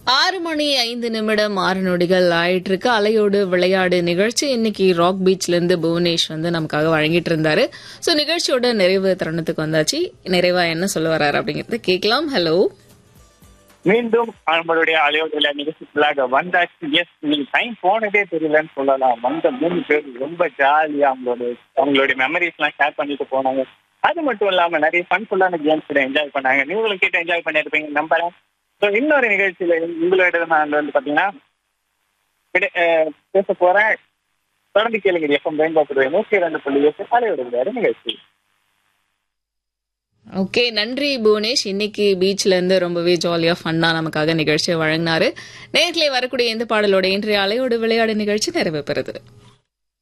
ஆறு மணி ஐந்து நிமிடம் ஆறு நொடிகள் ஆயிட்டு இருக்கு அலையோடு விளையாடு நிகழ்ச்சி இன்னைக்கு ராக் பீச்ல இருந்து புவனேஷ் வந்து நமக்காக வழங்கிட்டு இருந்தாரு சோ நிகழ்ச்சியோட நிறைவு தருணத்துக்கு வந்தாச்சு நிறைவா என்ன சொல்ல வர்றாரு அப்படிங்கறத கேட்கலாம் ஹலோ மீண்டும் நம்மளுடைய அலையோட நிகழ்ச்சிக்குள்ளாக வந்தாச்சு எஸ் நீ டைம் போனதே தெரியலன்னு சொல்லலாம் வந்த மூணு பேர் ரொம்ப ஜாலியா அவங்களோட அவங்களுடைய மெமரிஸ் எல்லாம் ஷேர் பண்ணிட்டு போனாங்க அது மட்டும் இல்லாம நிறைய ஃபன்ஃபுல்லான கேம்ஸ் என்ஜாய் பண்ணாங்க நீங்களும் கேட்டு என்ஜாய் பண்ணிருப்பீங்க நம்புறேன் ஸோ இன்னொரு நிகழ்ச்சியில உங்களோட நான் வந்து பாத்தீங்கன்னா விட- அஹ் பேச போறேன் தொடர்ந்து கேளுங்க எஃப்எம் பயன்படுத்துறது நூற்றி ரெண்டு புள்ளி எட்டு அலையோட விளையாடு நிகழ்ச்சி ஓகே நன்றி புவனேஷ் இன்னைக்கு பீச்ல இருந்து ரொம்பவே ஜாலியா ஃபன்னா நமக்காக நிகழ்ச்சியை வழங்கினாரு நேர்களை வரக்கூடிய எந்த பாடலோட இன்றைய அலையோடு விளையாடு நிகழ்ச்சி நிறைவு பெறுது